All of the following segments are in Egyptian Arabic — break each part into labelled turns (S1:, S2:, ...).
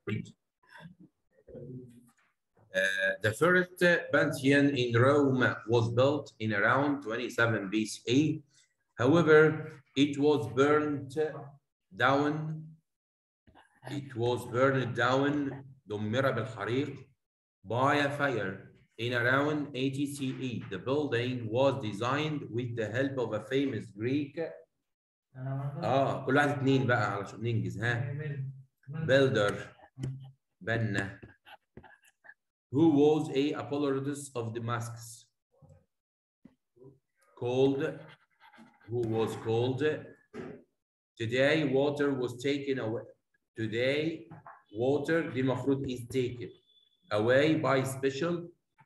S1: Uh, the first Pantheon in Rome was built in around 27 BCE. However, it was burned down. It was burned down دمر بالحريق by a fire in around 80 CE. The building was designed with the help of a famous Greek. اه كل واحد اتنين بقى علشان ننجز ها. builder بنا who was a Apollodorus of Damascus called who was called today water was taken away today water دي المفروض is taken away by special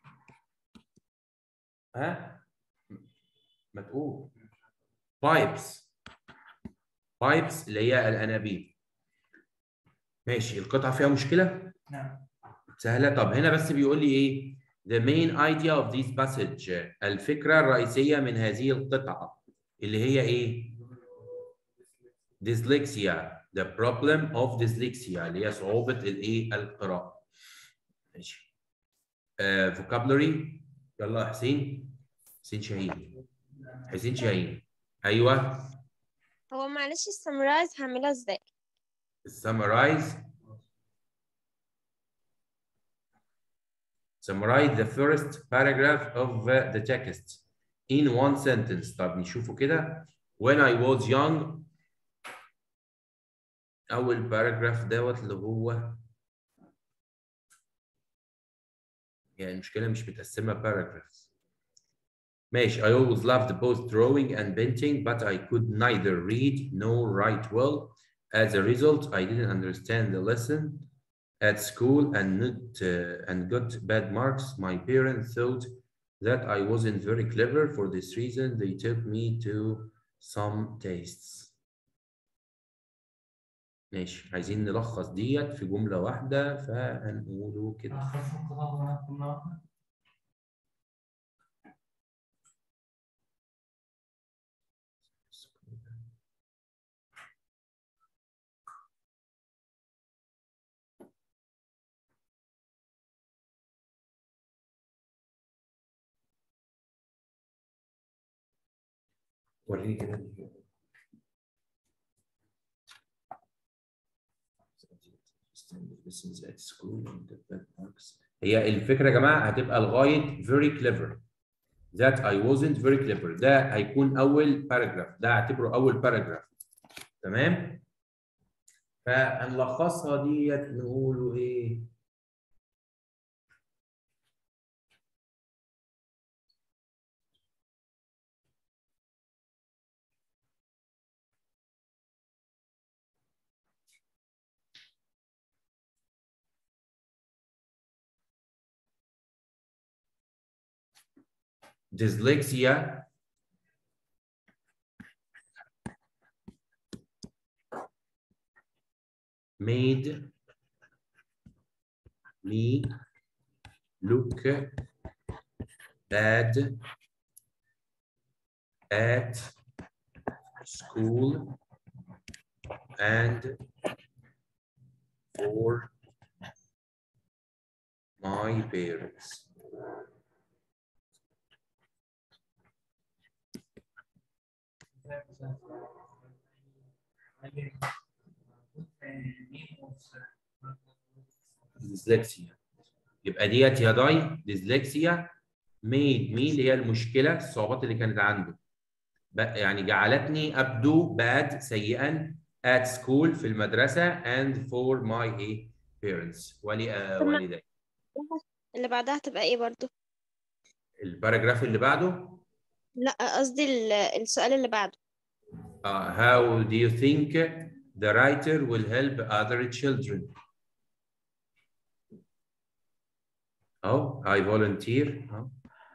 S1: ها ما تقول pipes pipes اللي هي الانابيب ماشي القطعه فيها مشكله
S2: نعم
S1: سهله طب هنا بس بيقول لي ايه the main idea of this passage الفكره الرئيسيه من هذه القطعه اللي هي ايه dyslexia the problem of dyslexia اللي هي صعوبه الايه القراءه ماشي uh, vocabulary يلا يا حسين حسين شاهين حسين شاهين ايوه
S3: هو معلش السمرايز هعملها ازاي
S1: summarize summarize the first paragraph of uh, the text in one sentence طب نشوفه كده when I was young أول paragraph دوت اللي هو يعني المشكلة مش متقسمة paragraphs ماشي I always loved both drawing and painting but I could neither read nor write well as a result I didn't understand the lesson at school and not uh, and got bad marks my parents thought that I wasn't very clever for this reason they took me to some tastes ماشي عايزين نلخص ديت في جملة واحدة فهنقوله كده
S2: أخف القطعة كلها
S1: وريني كده هي الفكرة يا جماعة هتبقى لغاية very clever that I wasn't very clever ده هيكون أول paragraph ده اعتبره أول paragraph تمام فهنلخصها ديت نقوله إيه dyslexia made me look bad at school and for my parents. ديسلكسيا يبقى ديت يا داي ديسلكسيا ميد مي اللي هي المشكله الصعوبات اللي كانت عنده بقى يعني جعلتني ابدو باد سيئا at school في المدرسه and for my ايه parents ولي آه
S3: طب ما-
S1: والدي
S3: اللي بعدها تبقى ايه برضو
S1: الباراجراف اللي بعده
S3: لا قصدي ال- السؤال اللي بعده
S1: uh, how do you think the writer will help other children Oh, I volunteer. Oh.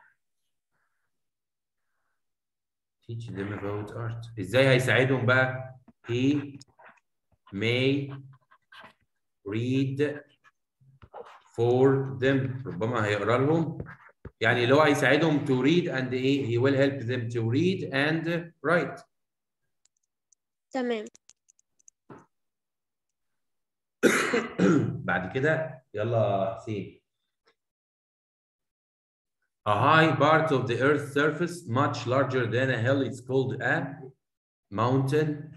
S1: Teach them about art. ازاي هيساعدهم بقى؟ He may read for them. ربما هيقرا لهم يعني اللي هو هيساعدهم to read and ايه he will help them to read and write.
S3: تمام
S1: بعد كده يلا حسين A high part of the earth's surface much larger than a hill is called a mountain.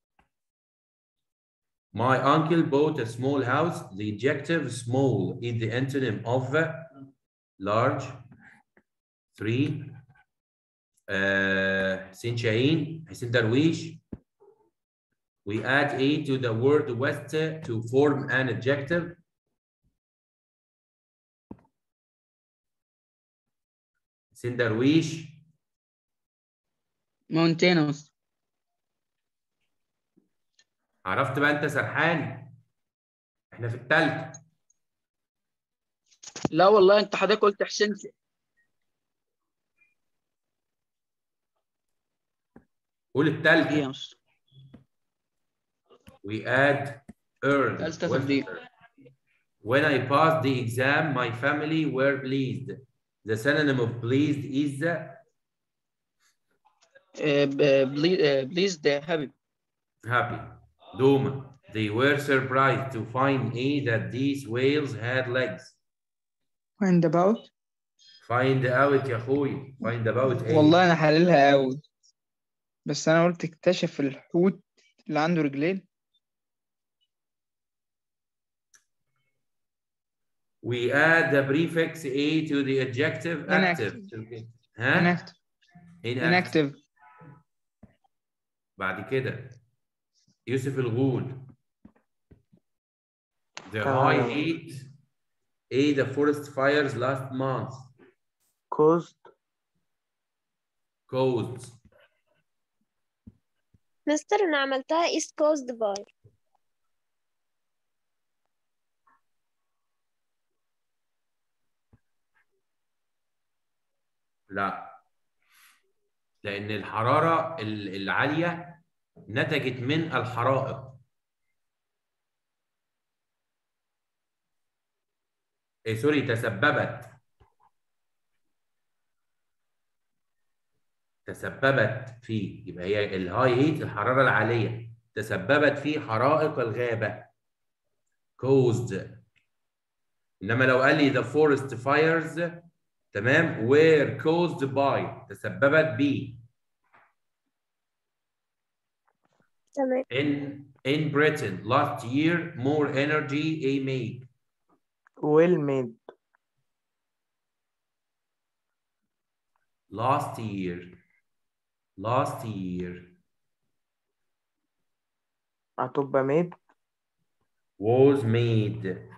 S1: My uncle bought a small house. The adjective small is the antonym of large. Three. Uh, حسين شاهين, حسين درويش. We add a to the word west to form an adjective. حسين درويش.
S4: mountainous
S1: عرفت بقى انت سرحان؟ احنا في التالتة.
S4: لا والله انت حضرتك قلت حسين
S1: قول
S4: ايه
S1: التالتة.
S4: يا مستر
S1: We add earn.
S4: تالتة
S1: West.
S4: تطبيق.
S1: When I passed the exam, my family were pleased. The synonym of pleased is
S4: uh, please, uh, please the happy
S1: happy. Doma. They were surprised to find A that these whales had legs.
S5: find about
S1: Find out يا اخوي. Find about A.
S5: والله انا حللها قوي بس انا قلت اكتشف الحوت اللي عنده رجلين
S1: We add the prefix A to the adjective active. ها؟
S5: inactive
S1: Inactive.
S5: inactive
S1: بعد كده يوسف الغول The
S2: تمام.
S1: high heat A the forest fires last month
S2: caused
S1: caused
S3: مستر انا عملتها is caused by
S1: لا لأن الحرارة ال- العالية نتجت من الحرائق إيه سوري تسببت تسببت في يبقى هي الهاي هيت الحرارة العالية تسببت في حرائق الغابة caused إنما لو قال لي the forest fires تمام were caused by تسببت ب
S3: تمام
S1: in in Britain last year more energy a made
S2: well made
S1: last year last year
S2: هتبقى made
S1: was made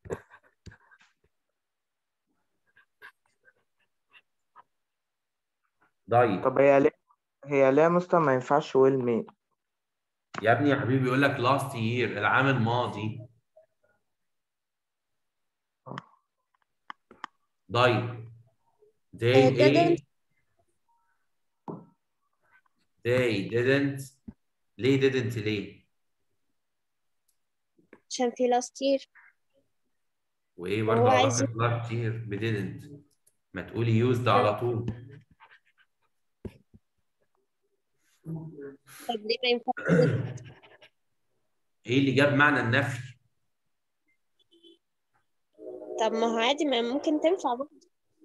S1: طيب
S2: طب هي ليه هي ليه يا مستر ما ينفعش well made
S1: يا ابني يا حبيبي يقول لك last year العام الماضي طيب they
S3: Uh, didn't.
S1: ate they didn't ليه didn't ليه
S3: عشان في last year
S1: وايه
S3: هو
S1: برضه
S3: عايز
S1: علاقه last year ب didn't ما تقولي used على طول
S3: طب ليه ما ينفعش
S1: ايه اللي جاب معنى النفي
S3: طب ما هو عادي ما ممكن تنفع برضه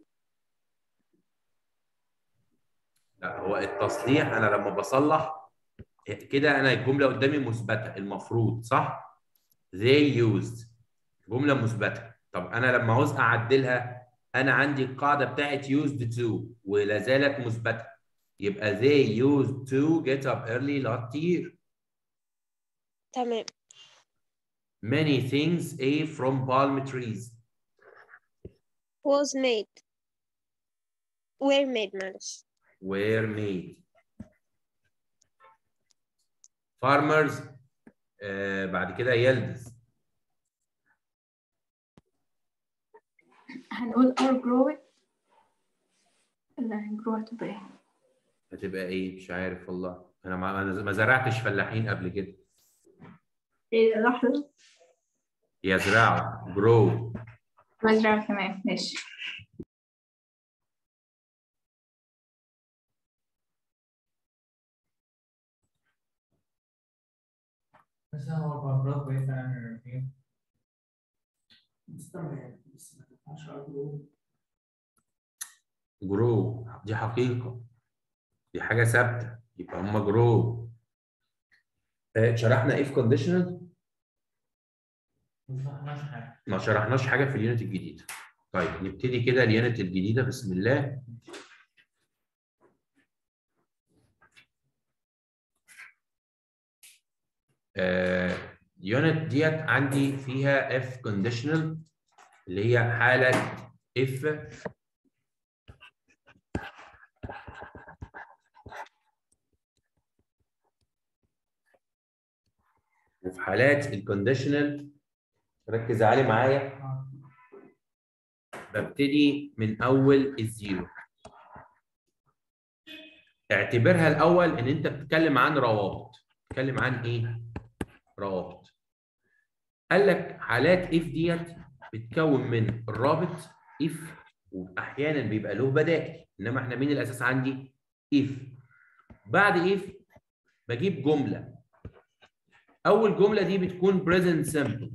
S1: لا هو التصليح انا لما بصلح كده انا الجمله قدامي مثبته المفروض صح they used جمله مثبته طب انا لما عاوز اعدلها انا عندي القاعده بتاعت used to ولا زالت مثبته يبقى they used to get up early last year
S3: تمام
S1: many things a from palm trees
S3: was made were made معلش
S1: were made farmers آه بعد كده يلدز
S6: هنقول are growing ولا هنجرو هتبقى ايه؟
S1: هتبقى ايه مش عارف والله انا ما أنا ما زرعتش فلاحين قبل كده
S6: ايه لحظة
S1: يزرعوا grow
S6: مزرعة كمان ماشي
S2: بس هو المفروض كويس عن الرجيم
S1: جرو دي حقيقة دي حاجة ثابتة يبقى هما جرو شرحنا اف كونديشنال ما شرحناش حاجة في اليونت الجديدة طيب نبتدي كده اليونت الجديدة بسم الله يونت ديت عندي فيها اف كونديشنال اللي هي حالة اف وفي حالات الكونديشنال ركز علي معايا ببتدي من اول الزيرو اعتبرها الاول ان انت بتتكلم عن روابط بتتكلم عن ايه روابط قال لك حالات اف ديت بتكون من الرابط اف واحيانا بيبقى له بدائل انما احنا مين الاساس عندي اف بعد اف بجيب جمله اول جمله دي بتكون present simple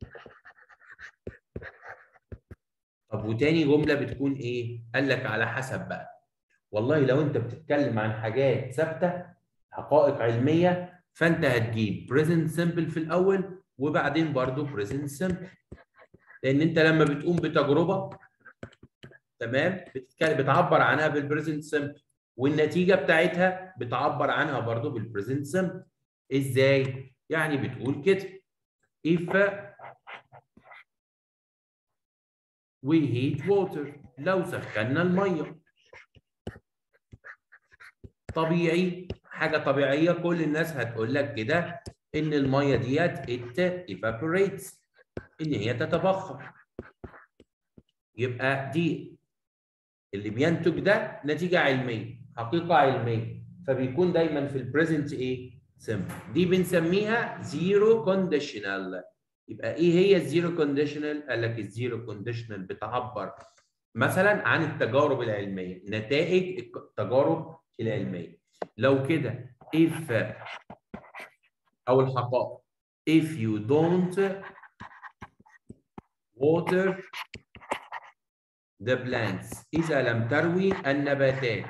S1: طب وتاني جمله بتكون ايه قال لك على حسب بقى والله لو انت بتتكلم عن حاجات ثابته حقائق علميه فانت هتجيب present simple في الاول وبعدين برضو present simple لان انت لما بتقوم بتجربه تمام بتتكلم بتعبر عنها بالبريزنت سمبل والنتيجه بتاعتها بتعبر عنها برضو بالبريزنت سمبل ازاي يعني بتقول كده if we heat water لو سخنا الميه طبيعي حاجه طبيعيه كل الناس هتقول لك كده ان الميه ديت it evaporates ان هي تتبخر يبقى دي اللي بينتج ده نتيجه علميه حقيقه علميه فبيكون دايما في البريزنت ايه سمبل دي بنسميها زيرو كونديشنال يبقى ايه هي الزيرو كونديشنال قال لك الزيرو كونديشنال بتعبر مثلا عن التجارب العلميه نتائج التجارب العلميه لو كده if او الحقائق if you don't water the plants إذا لم تروي النباتات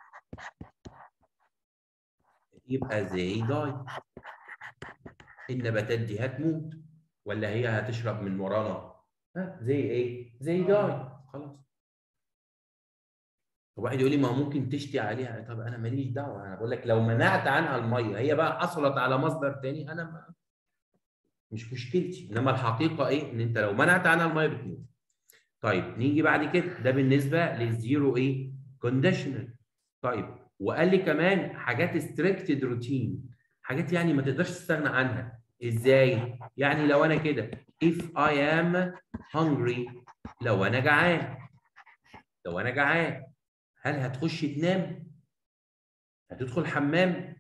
S1: يبقى زي داي النباتات دي هتموت ولا هي هتشرب من ورانا ها زي ايه زي داي خلاص واحد يقول لي ما هو ممكن تشتي عليها طب انا ماليش دعوه انا بقول لك لو منعت عنها الميه هي بقى حصلت على مصدر تاني انا ما مش مشكلتي انما الحقيقه ايه ان انت لو منعت عنها الميه بتموت طيب نيجي بعد كده ده بالنسبه للزيرو ايه كونديشنال طيب وقال لي كمان حاجات ستريكتد روتين حاجات يعني ما تقدرش تستغنى عنها ازاي يعني لو انا كده if I am hungry لو انا جعان لو انا جعان هل هتخش تنام هتدخل حمام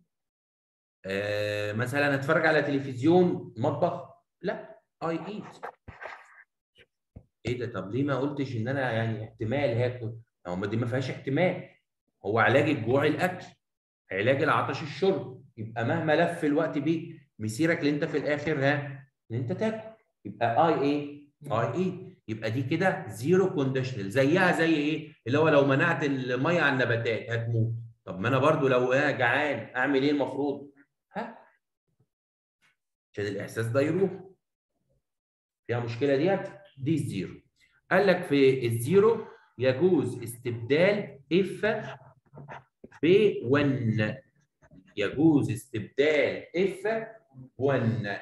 S1: آه مثلا هتفرج على تلفزيون مطبخ لا اي ايت ايه ده طب ليه ما قلتش ان انا يعني احتمال هاكل هو ما دي ما فيهاش احتمال هو علاج الجوع الاكل علاج العطش الشرب يبقى مهما لف الوقت بيك مسيرك اللي انت في الاخر ها ان انت تاكل يبقى اي ايه اي ايه يبقى دي كده زيرو كونديشنال زيها زي ايه اللي هو لو منعت الميه عن النباتات هتموت طب ما انا برضو لو انا جعان اعمل ايه المفروض ها عشان الاحساس ده يروح فيها مشكله ديت دي الزيرو قال لك في الزيرو يجوز استبدال اف ب 1 يجوز استبدال اف 1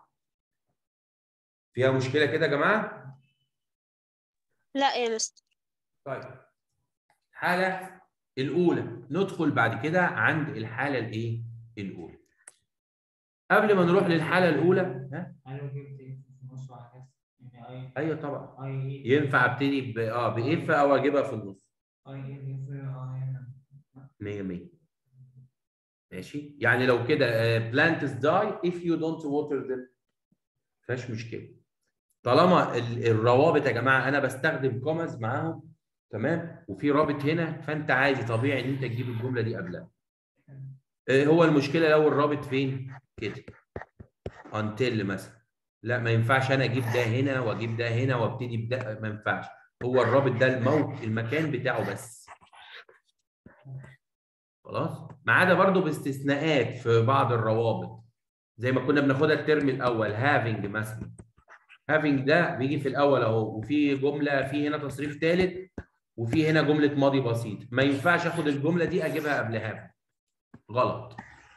S1: فيها مشكله كده يا جماعه
S3: لا يا مستر
S1: طيب الحاله الاولى ندخل بعد كده عند الحاله الايه الاولى قبل ما نروح للحاله الاولى ها ايوه طبعا ينفع ابتدي ب اه باف او اجيبها في النص 100 100 ماشي يعني لو كده بلانتس داي if you don't water them فيهاش مشكله طالما ال- الروابط يا جماعه انا بستخدم كومز معاهم تمام وفي رابط هنا فانت عادي طبيعي ان انت تجيب الجمله دي قبلها آه، هو المشكله لو الرابط فين كده until مثلا لا ما ينفعش انا اجيب ده هنا واجيب ده هنا وابتدي بده ما ينفعش هو الرابط ده الموت المكان بتاعه بس خلاص ما عدا برضه باستثناءات في بعض الروابط زي ما كنا بناخدها الترم الاول هافينج مثلا هافينج ده بيجي في الاول اهو وفي جمله في هنا تصريف ثالث وفي هنا جمله ماضي بسيط ما ينفعش اخد الجمله دي اجيبها قبل هافينج غلط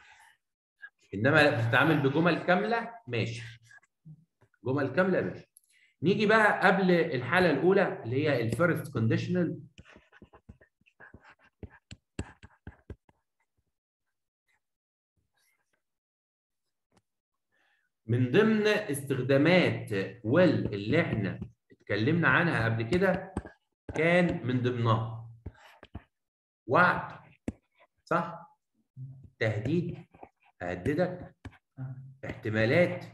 S1: انما بتتعامل بجمل كامله ماشي جمل كامله ماشي نيجي بقى قبل الحاله الاولى اللي هي الفيرست كونديشنال من ضمن استخدامات ويل اللي احنا اتكلمنا عنها قبل كده كان من ضمنها وعد صح تهديد اهددك احتمالات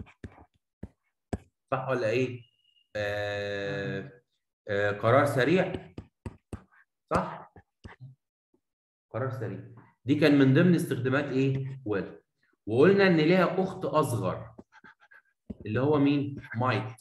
S1: صح ولا ايه آه آه قرار سريع صح قرار سريع دي كان من ضمن استخدامات ايه ويل وقلنا ان ليها اخت اصغر اللي هو مين مايت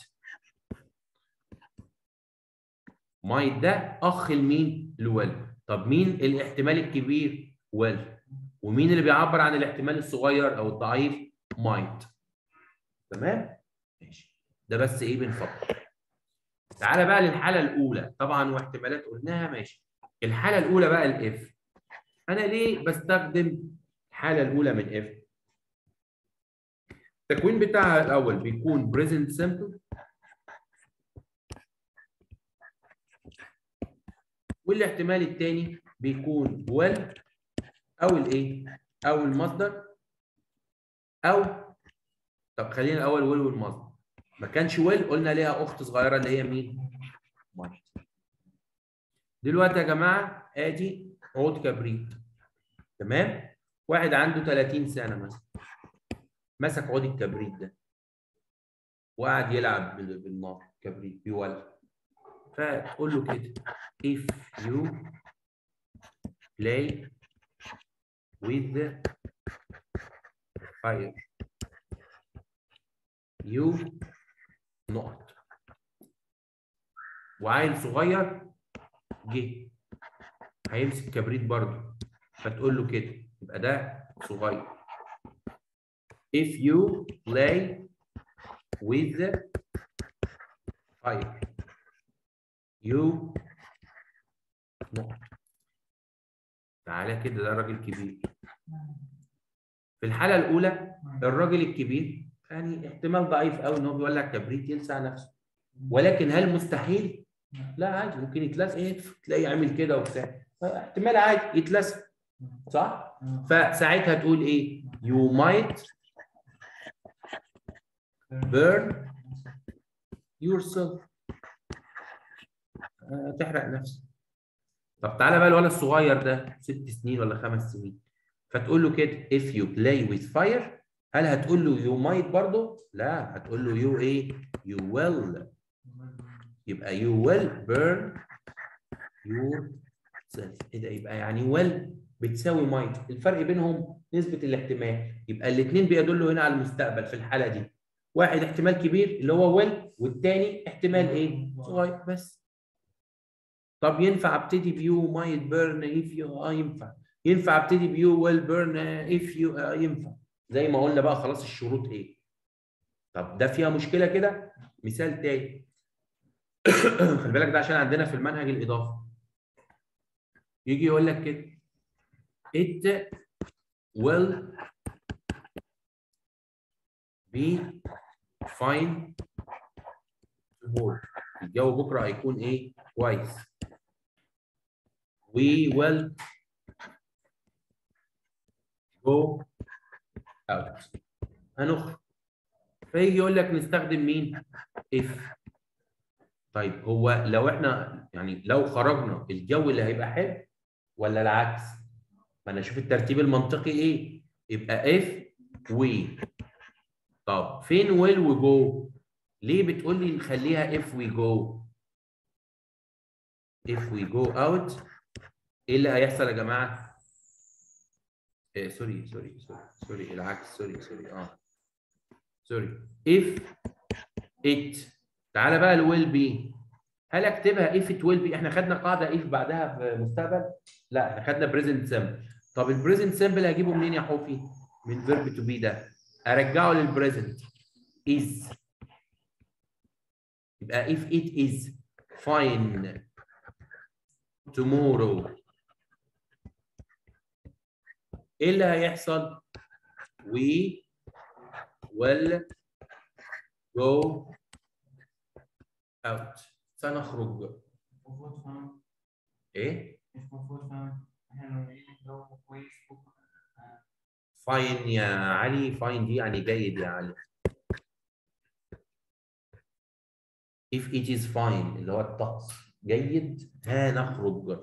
S1: مايت ده اخ لمين لويل طب مين الاحتمال الكبير ويل ومين اللي بيعبر عن الاحتمال الصغير او الضعيف مايت تمام ماشي ده بس ايه بنفكر تعالى بقى للحاله الاولى طبعا واحتمالات قلناها ماشي الحاله الاولى بقى الاف انا ليه بستخدم الحاله الاولى من اف التكوين بتاعها الاول بيكون present simple والاحتمال الثاني بيكون well او الايه او المصدر او طب خلينا الاول will والمصدر ما كانش will قلنا ليها اخت صغيره اللي هي مين might دلوقتي يا جماعه ادي عود كبريت تمام واحد عنده 30 سنه مثلا مسك عود الكبريت ده وقعد يلعب بالنار كبريت بيولع فتقول له كده if you play with the fire you نقط وعيل صغير جه هيمسك كبريت برضه فتقول له كده يبقى ده صغير if you play with the fire you نقط تعالى كده ده راجل كبير في الحالة الأولى الراجل الكبير يعني احتمال ضعيف قوي ان هو بيولع كبريت يلسع نفسه ولكن هل مستحيل؟ لا عادي ممكن يتلسع ايه تلاقيه عامل كده وبتاع احتمال عادي يتلسع صح؟ فساعتها تقول ايه؟ you might burn yourself تحرق نفسك طب تعالى بقى الولد الصغير ده ست سنين ولا خمس سنين فتقول له كده if you play with fire هل هتقول له you might برضه؟ لا هتقول له you ايه؟ you will يبقى you will burn yourself ايه ده يبقى يعني will بتساوي might الفرق بينهم نسبة الاحتمال يبقى الاثنين بيدلوا هنا على المستقبل في الحالة دي واحد احتمال كبير اللي هو will والتاني احتمال ايه؟ صغير بس طب ينفع ابتدي بيو might burn if you اه ينفع ينفع ابتدي بيو will burn if you آه ينفع زي ما قلنا بقى خلاص الشروط ايه طب ده فيها مشكله كده مثال تاني خلي بالك ده عشان عندنا في المنهج الاضافي يجي يقول لك كده it will be fine tomorrow الجو بكره هيكون ايه كويس we will go out هنخرج فيجي يقول لك نستخدم مين if طيب هو لو احنا يعني لو خرجنا الجو اللي هيبقى حلو ولا العكس ما انا اشوف الترتيب المنطقي ايه يبقى if we طب فين will we go ليه بتقول لي نخليها if we go if we go out ايه اللي هيحصل يا جماعه إيه سوري سوري سوري سوري العكس سوري سوري اه سوري if it تعالى بقى الويل بي هل اكتبها if it will be احنا خدنا قاعده if بعدها في مستقبل لا احنا خدنا present simple طب البريزنت سمبل هجيبه منين يا حوفي من verb to be ده ارجعه للبريزنت is يبقى if it is fine tomorrow ايه اللي هيحصل we will go out سنخرج
S7: المفروض فاهم
S1: ايه
S7: مش المفروض فاهم احنا لو لقينا الجو كويس بكره آه،
S1: فاين يا علي فاين دي يعني جيد يا علي if it is fine اللي هو الطقس جيد هنخرج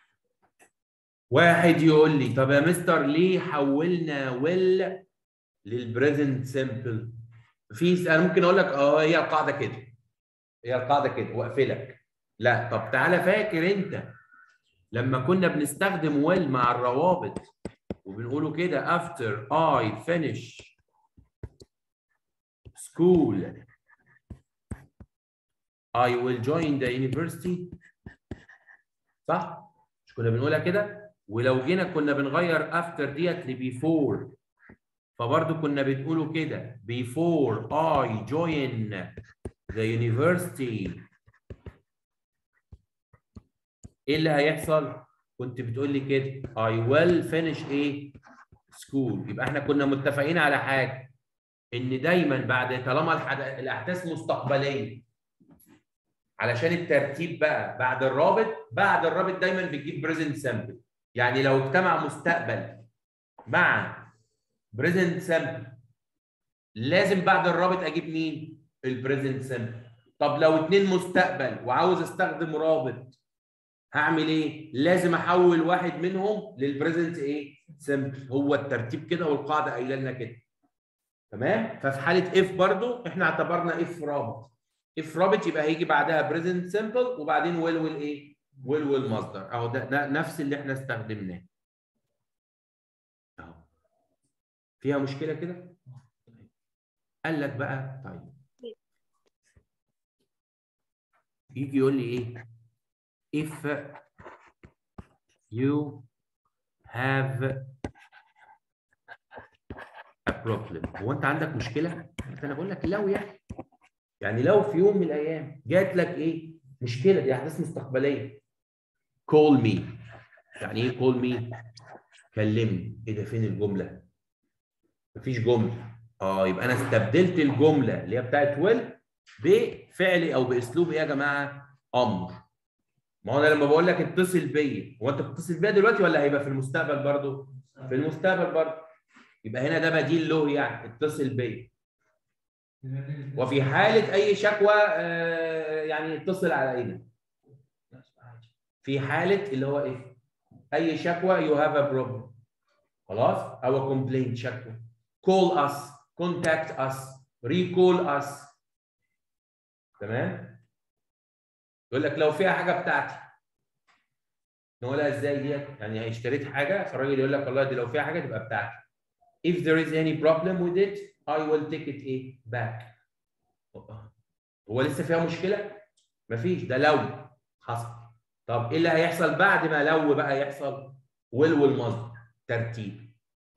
S1: واحد يقول لي طب يا مستر ليه حولنا will للبريزنت سمبل في انا ممكن اقول لك اه هي القاعده كده هي القاعده كده واقفلك لا طب تعالى فاكر انت لما كنا بنستخدم will مع الروابط وبنقوله كده after I finish school I will join the university صح؟ مش كنا بنقولها كده؟ ولو جينا كنا بنغير after ديت ل before فبرضه كنا بنقوله كده before I join the university ايه اللي هيحصل؟ كنت بتقول لي كده I will finish ايه؟ school يبقى احنا كنا متفقين على حاجه ان دايما بعد طالما الحد... الاحداث مستقبليه علشان الترتيب بقى بعد الرابط بعد الرابط دايما بتجيب بريزنت سامبل يعني لو اجتمع مستقبل مع بريزنت سامبل لازم بعد الرابط اجيب مين؟ البريزنت سامبل طب لو اتنين مستقبل وعاوز استخدم رابط هعمل ايه؟ لازم احول واحد منهم للبريزنت ايه؟ سمبل هو الترتيب كده والقاعده قايله لنا كده. تمام؟ ففي حاله اف برضو احنا اعتبرنا اف رابط. اف رابط يبقى هيجي بعدها بريزنت سمبل وبعدين ويل ويل ايه؟ ويل ويل مصدر اهو ده, ده نفس اللي احنا استخدمناه. اهو. فيها مشكله كده؟ قال لك بقى طيب يجي يقول لي ايه؟ if you have a problem هو انت عندك مشكله؟ انا بقول لك لو يعني يعني لو في يوم من الايام جات لك ايه؟ مشكله دي احداث مستقبليه call me يعني ايه call me؟ كلمني ايه ده فين الجمله؟ مفيش جمله اه يبقى انا استبدلت الجمله اللي هي بتاعت ويل بفعل او باسلوب ايه يا جماعه؟ امر ما هو انا لما بقول لك اتصل بيا هو انت بتتصل بيا دلوقتي ولا هيبقى في المستقبل برضه؟ في المستقبل برضه يبقى هنا ده بديل له يعني اتصل بيا وفي حاله اي شكوى آه، يعني اتصل علينا في حاله اللي هو ايه؟ اي شكوى يو هاف ا بروبلم خلاص؟ او كومبلين شكوى كول اس كونتاكت اس ريكول اس تمام؟ يقول لك لو فيها حاجه بتاعتي نقولها ازاي ديت؟ يعني اشتريت حاجه فالراجل يقول لك والله دي لو فيها حاجه تبقى بتاعتي. If there is any problem with it, I will take it ايه؟ back. هو لسه فيها مشكله؟ مفيش ده لو حصل. طب ايه اللي هيحصل بعد ما لو بقى يحصل؟ will والمصدر ترتيب.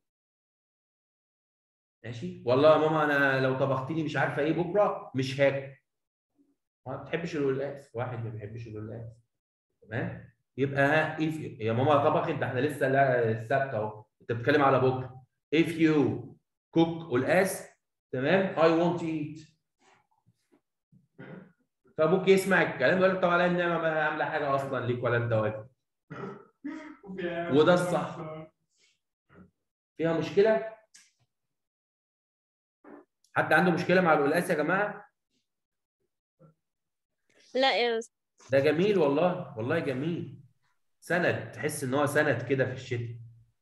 S1: ماشي؟ والله يا ماما انا لو طبخت لي مش عارفه ايه بكره مش هاكل. ما بتحبش القلقاس واحد ما بيحبش القلقاس تمام يبقى if يا ماما طبخت ده احنا لسه لا السبت اهو انت بتتكلم على بكره if you cook قلقاس تمام I want to eat فابوك يسمع الكلام يقول لك طب على النعمه ما عامله حاجه اصلا ليك ولا انت واقف وده الصح. فيها مشكله حد عنده مشكله مع القلقاس يا جماعه
S3: لا يا مستر
S1: ده جميل والله والله جميل سند تحس ان هو سند كده في الشتاء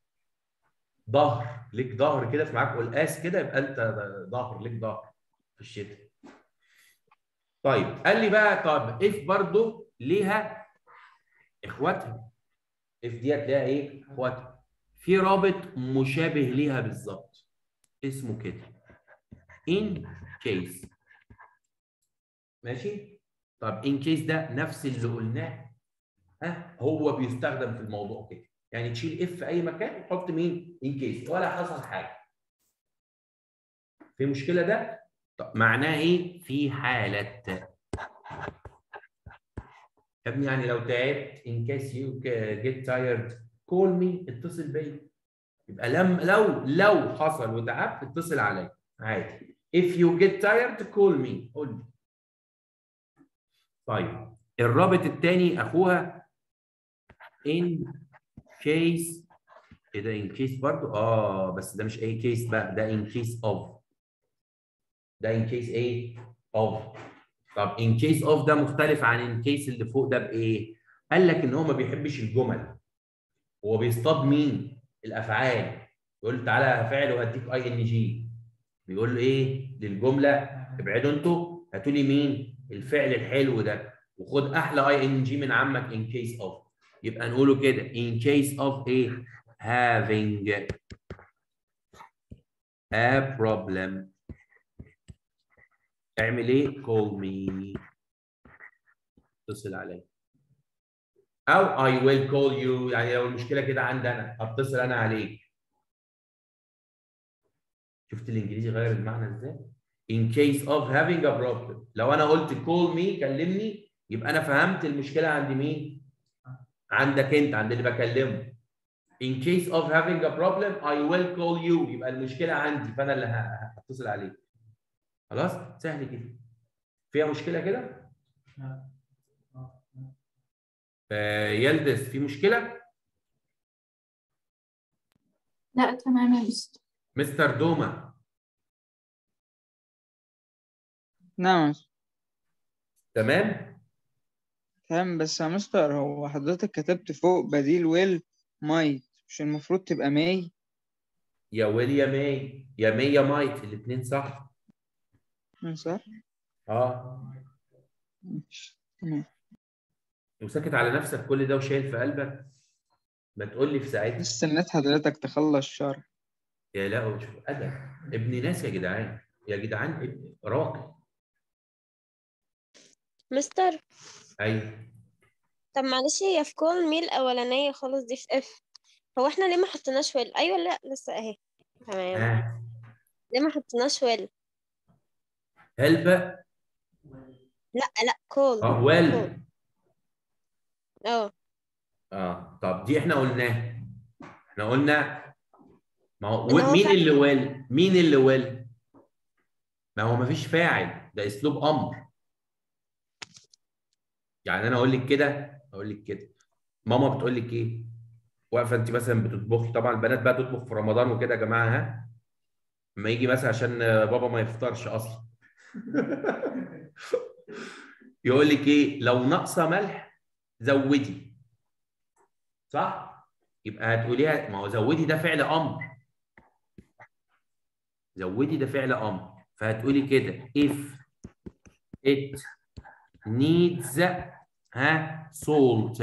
S1: ظهر ليك ظهر كده في معاك قلقاس كده يبقى انت ظهر ليك ظهر في الشتاء طيب قال لي بقى طب اف برضو ليها اخواتها اف ديت ليها ايه اخواتها في رابط مشابه ليها بالظبط اسمه كده in case ماشي طب in case ده نفس اللي قلناه ها هو بيستخدم في الموضوع كده يعني تشيل اف في اي مكان وتحط مين in case ولا حصل حاجه في مشكله ده طب معناه ايه في حاله يا ابني يعني لو تعبت in case you get tired call me اتصل بيا يبقى لم لو لو حصل وتعبت اتصل عليا عادي if you get tired call me قول لي طيب الرابط الثاني اخوها in case ايه ده in case برضو اه بس ده مش اي case بقى ده in case of ده in case ايه of طب in case of ده مختلف عن in case اللي فوق ده بايه قال لك ان هو ما بيحبش الجمل هو بيصطاد مين الافعال يقول تعالى فعل وهديك اي ان جي بيقول له ايه للجمله ابعدوا انتوا هاتوا لي مين الفعل الحلو ده وخد احلى اي ان جي من عمك in case of يبقى نقوله كده in case of ايه having a problem اعمل ايه call me اتصل عليا او I will call you يعني لو المشكله كده عندي انا اتصل انا عليك شفت الانجليزي غير المعنى ازاي in case of having a problem لو انا قلت call me كلمني يبقى انا فهمت المشكله عند مين عندك انت عند اللي بكلمه in case of having a problem I will call you يبقى المشكله عندي فانا اللي ه- هتصل عليك خلاص سهل كده فيها مشكله كده آه يلدس في مشكله
S6: لا تمام يا مستر
S1: مستر دوما
S5: نعم
S1: تمام
S5: تمام بس يا مستر هو حضرتك كتبت فوق بديل ويل مايت مش المفروض تبقى ماي
S1: يا ويل يا ماي يا ماي يا مايت الاثنين صح
S5: صح؟
S1: اه
S5: ماشي. تمام
S1: وساكت على نفسك كل ده وشايل في قلبك ما تقول لي في ساعتها
S5: استنيت حضرتك تخلص شرح
S1: يا لا شوف ادب ابن ناس يا جدعان يا جدعان ابن- راقي
S3: مستر
S1: ايوه
S3: طب معلش هي في كول مي الأولانية خالص دي في اف هو احنا ليه ما حطيناش ويل أيوة لا لسه اهي تمام
S1: ها
S3: ليه ما حطيناش ويل
S1: هلب
S3: لا لا كول
S1: اه ويل
S3: اه
S1: اه طب دي احنا قلناها احنا قلنا ما هو
S3: إن هو
S1: مين
S3: فعل.
S1: اللي ويل مين اللي ويل ما هو ما فيش فاعل ده اسلوب امر يعني انا اقول لك كده اقول لك كده ماما بتقول لك ايه واقفه انت مثلا بتطبخي طبعا البنات بقى تطبخ في رمضان وكده يا جماعه ها لما يجي مثلا عشان بابا ما يفطرش اصلا يقول لك ايه لو ناقصه ملح زودي صح يبقى هتقوليها ما هو زودي ده فعل امر زودي ده فعل امر فهتقولي كده if it needs ها salt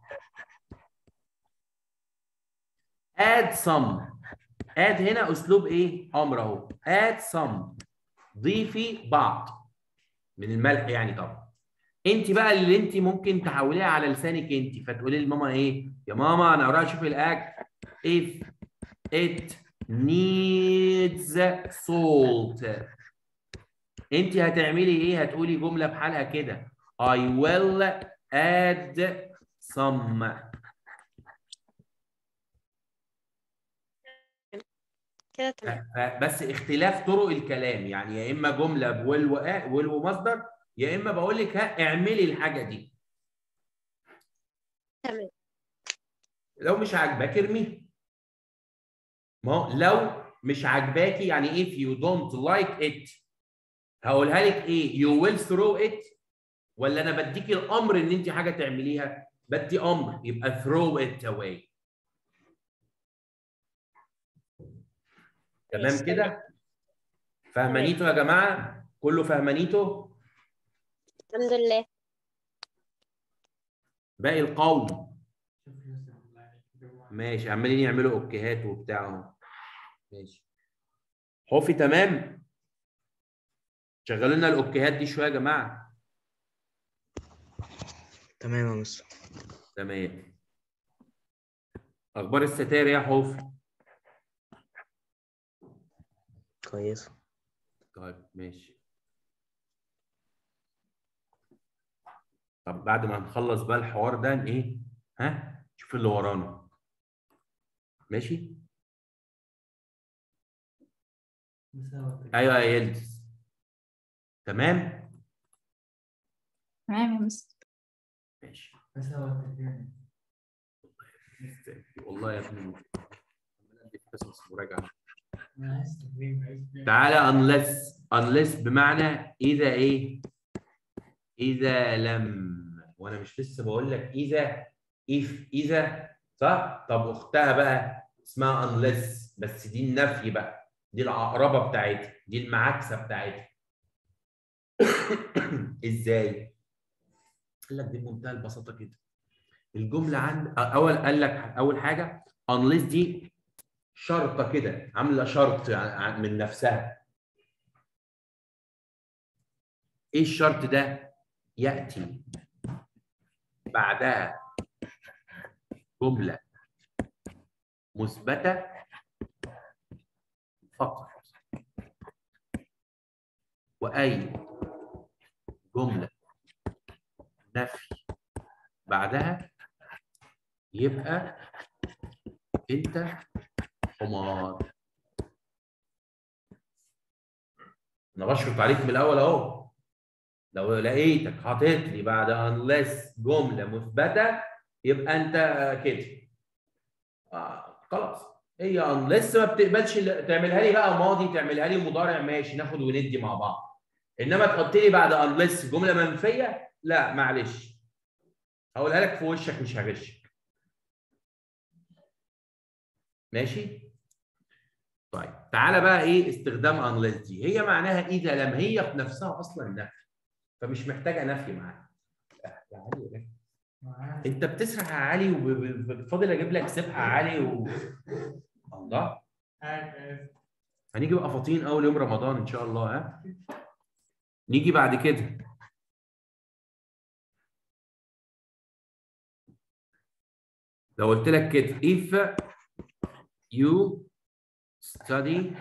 S1: add some add هنا اسلوب ايه امر اهو add some ضيفي بعض من الملح يعني طبعا انت بقى اللي انت ممكن تحوليها على لسانك انت فتقولي لماما ايه يا ماما انا ورايا اشوف الاكل if it needs salt انت هتعملي ايه هتقولي جمله بحالها كده I will add some
S3: كده تمام
S1: ف- بس اختلاف طرق الكلام يعني يا اما جمله بويل وآ- ويل ومصدر يا اما بقول لك ها اعملي الحاجه دي
S3: تمام
S1: لو مش عاجباك ارميها ما هو لو مش عاجباكي يعني if you don't like it هقولها لك ايه you will throw it ولا انا بديكي الامر ان انت حاجه تعمليها بدي امر يبقى throw it away تمام كده فهمانيتو يا جماعه كله فهمانيتو
S3: الحمد لله
S1: باقي القول ماشي عمالين يعملوا اوكيهات وبتاع اهو ماشي حفي تمام شغلوا لنا الاوكيهات دي شويه يا جماعه
S2: تمام يا مستر
S1: تمام اخبار الستائر يا حوف
S2: كويس
S1: طيب ماشي طب بعد ما نخلص بقى الحوار ده ن- ايه ها شوف اللي ورانا ماشي
S7: مساواة
S1: ايوه يا يلدز تمام
S6: تمام يا مستر
S1: ماشي
S7: مساواة الجانب
S1: والله يا ابني عمال أدي في قصص مراجعه
S7: أنا عايز تدريب عايز تدريب.
S1: تعالى unless unless بمعنى اذا ايه اذا لم وانا مش لسه بقول لك اذا if اذا صح طب اختها بقى اسمها unless بس دي النفي بقى دي العقربه بتاعتها دي المعاكسه بتاعتها ازاي قال لك دي بمنتهى البساطه كده الجمله عند اول قال لك اول حاجه unless دي شرطه كده عامله شرط ع- من نفسها ايه الشرط ده ياتي بعدها جمله مثبته فقط واي جمله نفي بعدها يبقى انت حمار انا بشرط عليك من الاول اهو لو لقيتك حاطط لي بعد unless جمله مثبته يبقى انت كده آه خلاص هي unless ما بتقبلش ال- تعملها لي بقى ماضي تعملها لي مضارع ماشي ناخد وندي مع بعض انما تحط لي بعد unless جمله منفيه لا معلش هقولها لك في وشك مش هغشك ماشي طيب تعالى بقى ايه استخدام unless دي هي معناها اذا لم هي في نفسها اصلا نفي فمش محتاجه نفي معاها يا علي يا جدع.
S7: معاه.
S1: انت بتسرح يا علي وفاضل اجيب لك سبحه يا علي و... الله
S7: عارف عارف.
S1: هنيجي بقى فاطين اول يوم رمضان ان شاء الله ها نيجي بعد كده لو قلت لك كده if you study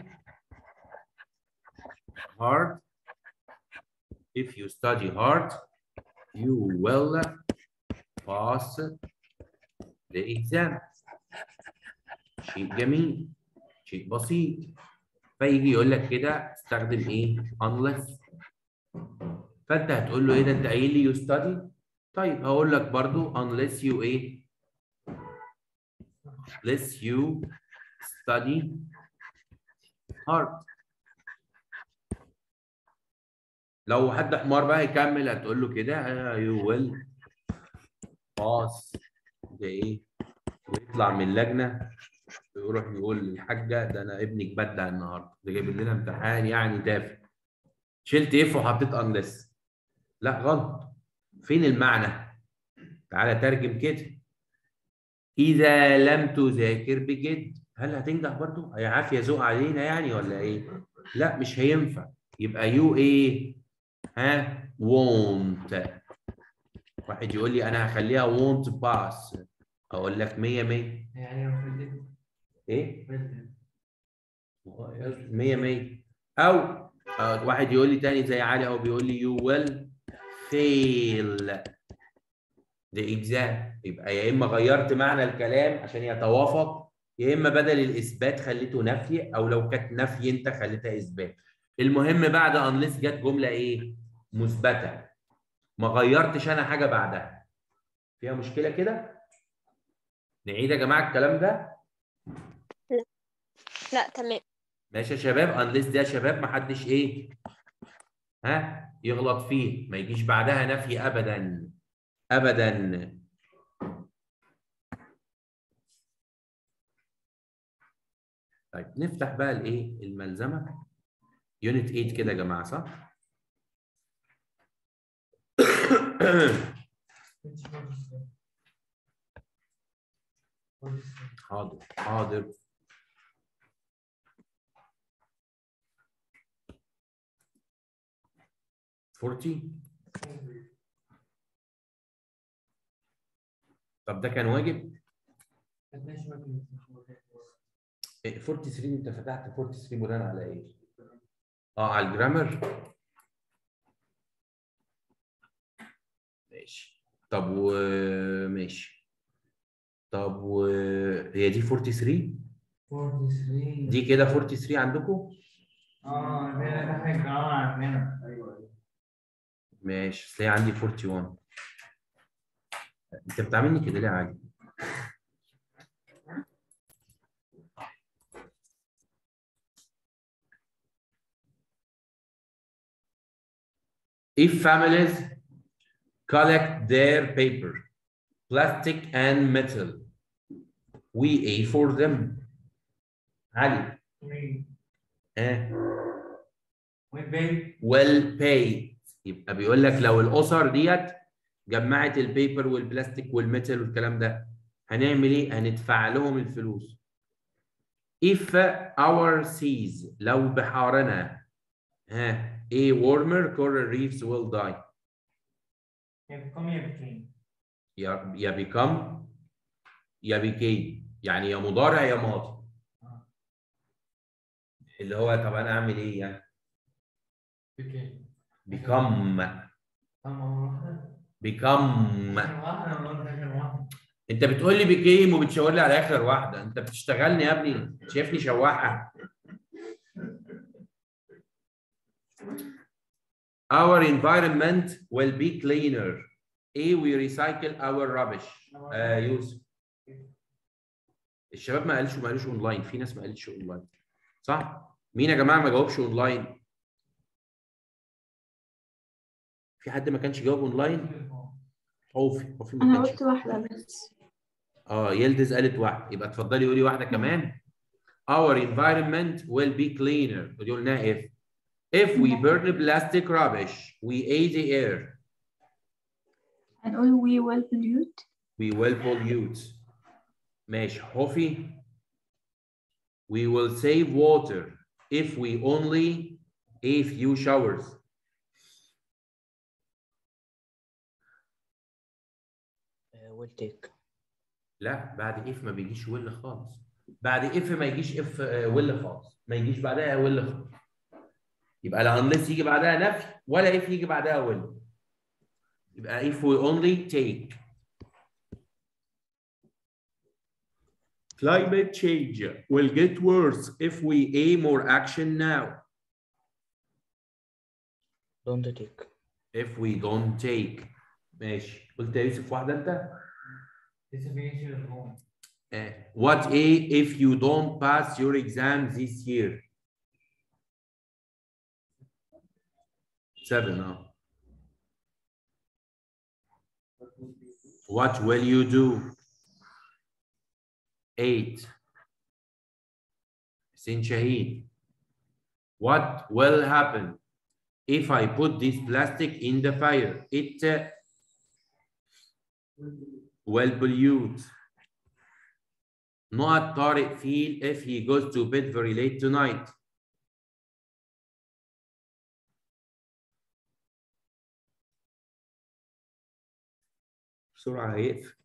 S1: hard if you study hard you will pass the exam شيء جميل شيء بسيط فيجي يقول لك كده استخدم ايه unless فانت هتقول له ايه ده انت قايل لي you study طيب هقول لك برضو unless you ايه unless you study hard لو حد حمار بقى يكمل هتقول له كده آه، you will pass ده ايه ويطلع من اللجنه ويروح يقول للحاجه ده انا ابنك بدع النهارده ده جايب لنا امتحان يعني تافه شلت اف وحطيت انلس لا غلط فين المعنى تعالى ترجم كده اذا لم تذاكر بجد هل هتنجح برضو هي عافيه ذوق علينا يعني ولا ايه لا مش هينفع يبقى يو ايه ها won't واحد يقول لي انا هخليها won't pass اقول لك 100 100
S7: يعني لو فضلت
S1: ايه
S7: فضلت
S1: 100 100 او آه، واحد يقول لي تاني زي علي او بيقول لي you will fail the exam يبقى يا اما غيرت معنى الكلام عشان يتوافق يا اما بدل الاثبات خليته نفي او لو كانت نفي انت خليتها اثبات المهم بعد unless جت جمله ايه مثبته ما غيرتش انا حاجه بعدها فيها مشكله كده نعيد يا جماعه الكلام ده
S3: لا تمام
S1: ماشي يا شباب انليس ده يا شباب ما حدش ايه ها يغلط فيه ما يجيش بعدها نفي ابدا ابدا طيب نفتح بقى الايه الملزمه يونت 8 كده يا جماعه صح حاضر حاضر 40 طب ده كان واجب إيه، 43 انت فتحت 43 بناء على ايه؟ اه على الجرامر ماشي طب وماشي طب وهي دي 43
S7: 43
S1: دي كده 43 عندكم؟
S7: اه ده ده حاجة اه عارفينها ايوه
S1: ماشي اصل هي عندي 41 انت بتعاملني كده ليه عادي؟ If families collect their paper, plastic and metal, we A for them. علي اه
S7: والباقي
S1: well paid يبقى بيقول لك لو الاسر ديت جمعت البيبر والبلاستيك والميتال والكلام ده هنعمل ايه؟ هندفع لهم الفلوس. If our seas لو بحارنا ها a warmer coral reefs will die
S7: يا بكم يا بكين
S1: يا يا become يا became يعني يا مضارع يا ماضي اللي هو طب انا اعمل ايه يعني؟
S7: بكين
S1: become
S7: تمام
S1: become
S7: واحدة واحدة واحدة
S1: انت بتقول لي بكيم وبتشاور لي على اخر واحده انت بتشتغلني يا ابني شايفني شواحه Our environment will be cleaner. A we recycle our rubbish. آه يوسف الشباب ما قالش ما قالوش اونلاين في ناس ما قالتش اونلاين صح؟ مين يا جماعه ما جاوبش اونلاين؟ في حد ما كانش جاوب اونلاين؟ خوفي خوفي ما
S6: أنا
S1: كانش
S6: قلت واحدة بس
S1: اه يلدز قالت واحده يبقى اتفضلي قولي واحده كمان our environment will be cleaner ودي قلناها if if we burn plastic rubbish we aid the air
S6: هنقول we will pollute
S1: we will pollute ماشي حفي we will save water if we only a few showers
S2: will take
S1: لا بعد if ما بيجيش will خالص بعد if ما يجيش if آه، will خالص ما يجيش بعدها will خالص يبقى لا unless يجي بعدها نفي ولا if يجي بعدها will يبقى if we only take climate change will get worse if we aim more action now
S2: don't take
S1: if we don't take ماشي قلت يا يوسف واحده انت
S7: Disappearance is wrong.
S1: Uh, what A if you don't pass your exam this year? Seven now. What will you do? Eight. Sin Shaheen. What will happen if I put this plastic in the fire? It uh, will pollute. Not Tariq feel if he goes to bed very late tonight. بسرعة هيقفل